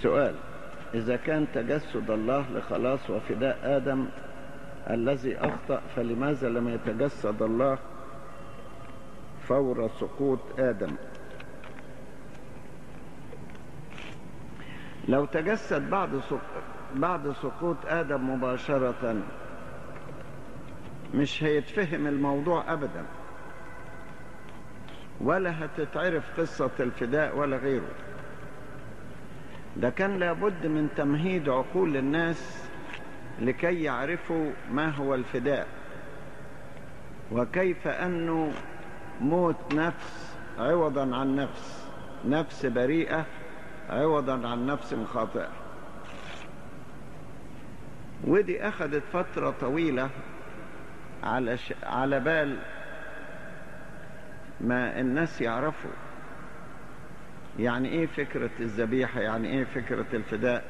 سؤال إذا كان تجسد الله لخلاص وفداء آدم الذي أخطأ فلماذا لم يتجسد الله فور سقوط آدم لو تجسد بعد بعد سقوط آدم مباشرة مش هيتفهم الموضوع أبدا ولا هتتعرف قصة الفداء ولا غيره ده كان لابد من تمهيد عقول الناس لكي يعرفوا ما هو الفداء وكيف أنه موت نفس عوضا عن نفس نفس بريئة عوضا عن نفس خاطئة ودي أخذت فترة طويلة على, ش... على بال ما الناس يعرفوا يعني ايه فكرة الذبيحة يعني ايه فكرة الفداء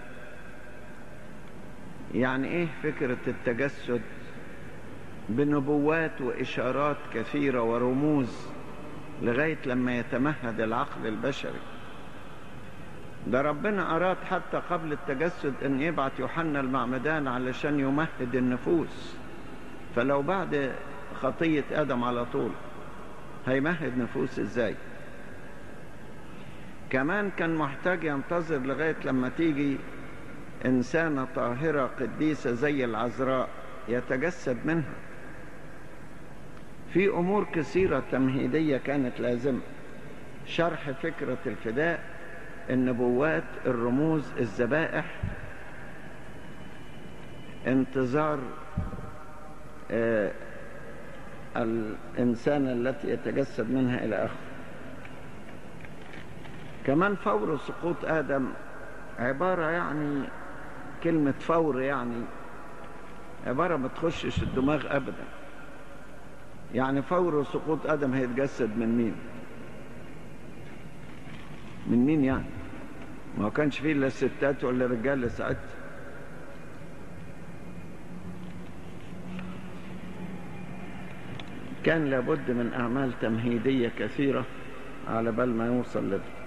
يعني ايه فكرة التجسد بنبوات وإشارات كثيرة ورموز لغاية لما يتمهد العقل البشري ده ربنا أراد حتى قبل التجسد أن يبعت يوحنا المعمدان علشان يمهد النفوس فلو بعد خطية آدم على طول هيمهد نفوس ازاي كمان كان محتاج ينتظر لغاية لما تيجي إنسانة طاهرة قديسة زي العذراء يتجسد منها في أمور كثيرة تمهيدية كانت لازمة شرح فكرة الفداء النبوات الرموز الذبائح انتظار آه الإنسان التي يتجسد منها إلى آخره كمان فور سقوط آدم عبارة يعني كلمة فور يعني عبارة ما تخشش الدماغ أبدا يعني فور سقوط آدم هيتجسد من مين من مين يعني ما كانش فيه إلا ستات ولا رجال ساعتها كان لابد من أعمال تمهيدية كثيرة على بال ما يوصل لده